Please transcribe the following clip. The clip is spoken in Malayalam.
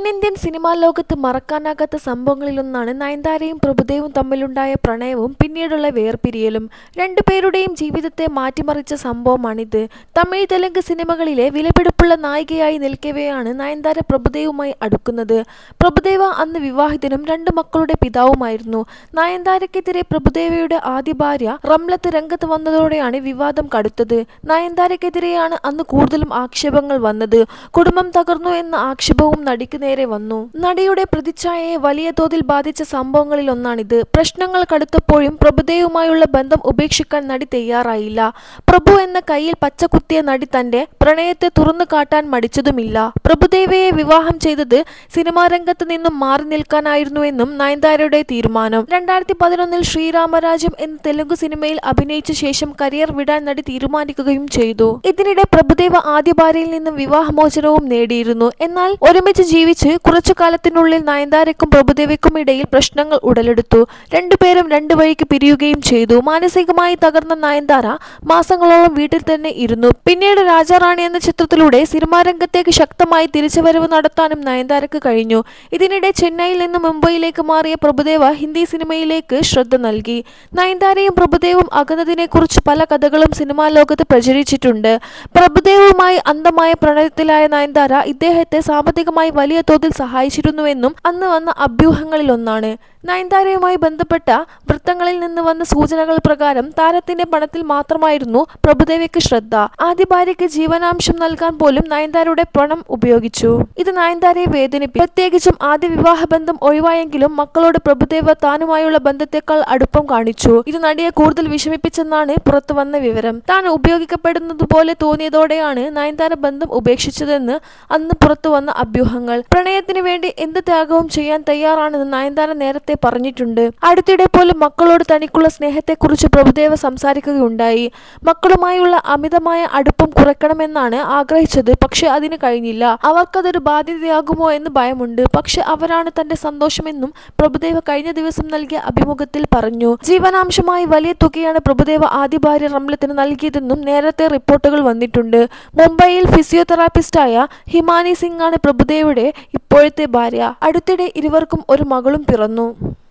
തെന്നിന്ത്യൻ സിനിമാ ലോകത്ത് മറക്കാനാകാത്ത സംഭവങ്ങളിലൊന്നാണ് നയൻതാരയും പ്രഭുദേവും തമ്മിലുണ്ടായ പ്രണയവും പിന്നീടുള്ള വേർപിരിയലും രണ്ടുപേരുടെയും ജീവിതത്തെ മാറ്റിമറിച്ച സംഭവമാണിത് തമിഴ് തെലുങ്ക് സിനിമകളിലെ വിലപിടിപ്പുള്ള നായികയായി നിൽക്കവെയാണ് നയൻതാര പ്രഭുദേവുമായി അടുക്കുന്നത് പ്രഭുദേവ അന്ന് വിവാഹിതനും രണ്ട് മക്കളുടെ പിതാവുമായിരുന്നു നയൻതാരയ്ക്കെതിരെ പ്രഭുദേവയുടെ ആദ്യ ഭാര്യ റംലത്ത് രംഗത്ത് വന്നതോടെയാണ് വിവാദം കടുത്തത് നയൻതാരയ്ക്കെതിരെയാണ് അന്ന് കൂടുതലും ആക്ഷേപങ്ങൾ വന്നത് കുടുംബം തകർന്നു എന്ന ആക്ഷേപവും നടിക്ക് നേരെ വന്നു നടിയുടെ പ്രതിച്ഛായയെ വലിയ തോതിൽ ബാധിച്ച സംഭവങ്ങളിൽ ഒന്നാണിത് പ്രശ്നങ്ങൾ കടുത്തപ്പോഴും പ്രഭുദേവുമായുള്ള ബന്ധം ഉപേക്ഷിക്കാൻ നടി തയ്യാറായില്ല പ്രഭു എന്ന കയ്യിൽ പച്ചകുത്തിയ നടി തന്റെ പ്രണയത്തെ തുറന്നു കാട്ടാൻ മടിച്ചതുമില്ല പ്രഭുദേവയെ വിവാഹം ചെയ്തത് സിനിമാ രംഗത്ത് നിന്നും മാറി നിൽക്കാനായിരുന്നുവെന്നും നയൻതാരയുടെ തീരുമാനം രണ്ടായിരത്തി പതിനൊന്നിൽ ശ്രീരാമരാജ്യം എന്ന തെലുങ്ക് സിനിമയിൽ അഭിനയിച്ച ശേഷം കരിയർ വിടാൻ നടി തീരുമാനിക്കുകയും ചെയ്തു ഇതിനിടെ പ്രഭുദേവ ആദ്യ ഭാര്യയിൽ നിന്നും വിവാഹമോചനവും നേടിയിരുന്നു എന്നാൽ ഒരുമിച്ച് ജീവിച്ച് കുറച്ചു കാലത്തിനുള്ളിൽ നയൻതാരയ്ക്കും പ്രഭുദേവയ്ക്കും ഇടയിൽ പ്രശ്നങ്ങൾ ഉടലെടുത്തു രണ്ടുപേരും രണ്ടു വഴിക്ക് പിരിയുകയും ചെയ്തു മാനസികമായി തകർന്ന നയൻതാര മാസങ്ങളോളം വീട്ടിൽ തന്നെ ഇരുന്നു പിന്നീട് രാജാറാണി എന്ന ചിത്രത്തിലൂടെ സിനിമാ രംഗത്തേക്ക് ശക്തമായി തിരിച്ചുവരവ് നടത്താനും നയൻതാരക്ക് കഴിഞ്ഞു ഇതിനിടെ ചെന്നൈയിൽ നിന്ന് മുംബൈയിലേക്ക് മാറിയ പ്രഭുദേവ ഹിന്ദി സിനിമയിലേക്ക് ശ്രദ്ധ നൽകി നയൻതാരയും പ്രഭുദേവും അകന്നതിനെക്കുറിച്ച് പല കഥകളും സിനിമാ ലോകത്ത് പ്രചരിച്ചിട്ടുണ്ട് പ്രഭുദേവുമായി അന്ധമായ പ്രണയത്തിലായ നയൻതാര ഇദ്ദേഹത്തെ സാമ്പത്തികമായി വലിയ തോതിൽ സഹായിച്ചിരുന്നുവെന്നും അന്ന് വന്ന അഭ്യൂഹങ്ങളിലൊന്നാണ് നയൻതാരയുമായി ബന്ധപ്പെട്ട വൃത്തങ്ങളിൽ നിന്ന് വന്ന സൂചനകൾ പ്രകാരം താരത്തിന്റെ പണത്തിൽ മാത്രമായിരുന്നു പ്രഭുദേവയ്ക്ക് ശ്രദ്ധ ആദ്യ ഭാര്യയ്ക്ക് ജീവനാംശം നൽകാൻ പോലും നയൻതാരയുടെ പണം ഉപയോഗിച്ചു ഇത് നയൻതാരയെ വേദനിപ്പി പ്രത്യേകിച്ചും ആദ്യ വിവാഹ ബന്ധം ഒഴിവായെങ്കിലും മക്കളോട് പ്രഭുദേവ താനുമായുള്ള ബന്ധത്തെക്കാൾ അടുപ്പം കാണിച്ചു ഇത് നടിയെ കൂടുതൽ വിഷമിപ്പിച്ചെന്നാണ് പുറത്തു വന്ന വിവരം താൻ ഉപയോഗിക്കപ്പെടുന്നതുപോലെ തോന്നിയതോടെയാണ് നയൻതാര ബന്ധം ഉപേക്ഷിച്ചതെന്ന് അന്ന് പുറത്തു വന്ന അഭ്യൂഹങ്ങൾ പ്രണയത്തിന് വേണ്ടി എന്ത് ത്യാഗവും ചെയ്യാൻ തയ്യാറാണെന്ന് നയൻതാര നേരത്തെ പറഞ്ഞിട്ടുണ്ട് അടുത്തിടെ പോലും മക്കളോട് തനിക്കുള്ള സ്നേഹത്തെക്കുറിച്ച് പ്രഭുദേവ സംസാരിക്കുകയുണ്ടായി മക്കളുമായുള്ള അമിതമായ അടുപ്പം കുറയ്ക്കണമെന്നാണ് ആഗ്രഹിച്ചത് പക്ഷെ അതിന് കഴിഞ്ഞില്ല അവർക്കതൊരു ബാധ്യതയാകുമോ എന്ന് ഭയമുണ്ട് പക്ഷെ അവരാണ് തന്റെ സന്തോഷമെന്നും പ്രഭുദേവ കഴിഞ്ഞ ദിവസം നൽകിയ അഭിമുഖത്തിൽ പറഞ്ഞു ജീവനാംശമായി വലിയ തുകയാണ് പ്രഭുദേവ ആദ്യ ഭാര്യ റംലത്തിന് നൽകിയതെന്നും നേരത്തെ റിപ്പോർട്ടുകൾ വന്നിട്ടുണ്ട് മുംബൈയിൽ ഫിസിയോതെറാപ്പിസ്റ്റായ ഹിമാനി സിംഗ് ആണ് പ്രഭുദേവയുടെ ഇപ്പോഴത്തെ ഭാര്യ അടുത്തിടെ ഇരുവർക്കും ഒരു മകളും പിറന്നു